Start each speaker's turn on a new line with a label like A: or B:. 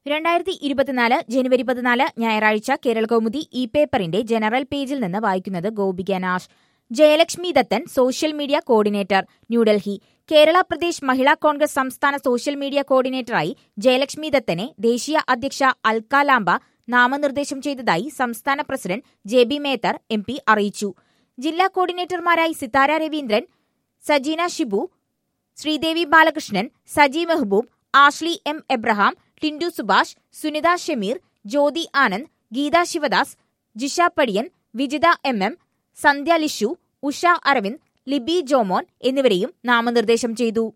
A: രണ്ടായിരത്തി ഇരുപത്തിനാല് ജനുവരി പതിനാല് ഞായറാഴ്ച കേരളകൗമുദി ഇ പേപ്പറിന്റെ ജനറൽ പേജിൽ നിന്ന് വായിക്കുന്നത് Gopika Nash Jayalakshmi Dathan social media coordinator New Delhi Kerala Pradesh Mahila Congress സംസ്ഥാന സോഷ്യൽ മീഡിയ കോർഡിനേറ്ററായി ജയലക്ഷ്മി ദത്തനെ ദേശീയ അധ്യക്ഷ അൽക്ക ലാംബ നാമനിർദ്ദേശം ചെയ്തതായി സംസ്ഥാന president J B Mather M P അറിയിച്ചു ജില്ലാ കോർഡിനേറ്റർമാരായി Sithara Raveendran Sajeena Shibu Sridevi Balakrishnan Saji Mehboob Ashley M Abraham Tindu Subhash Sunitha Shameer Jyothi Anand Geetha Shivadas Jisha Padiyan Vijitha M M Sandhya Lishu Usha Aravind Libi Jomon എന്നിവരെയും നാമനിർദ്ദേശം ചെയ്തു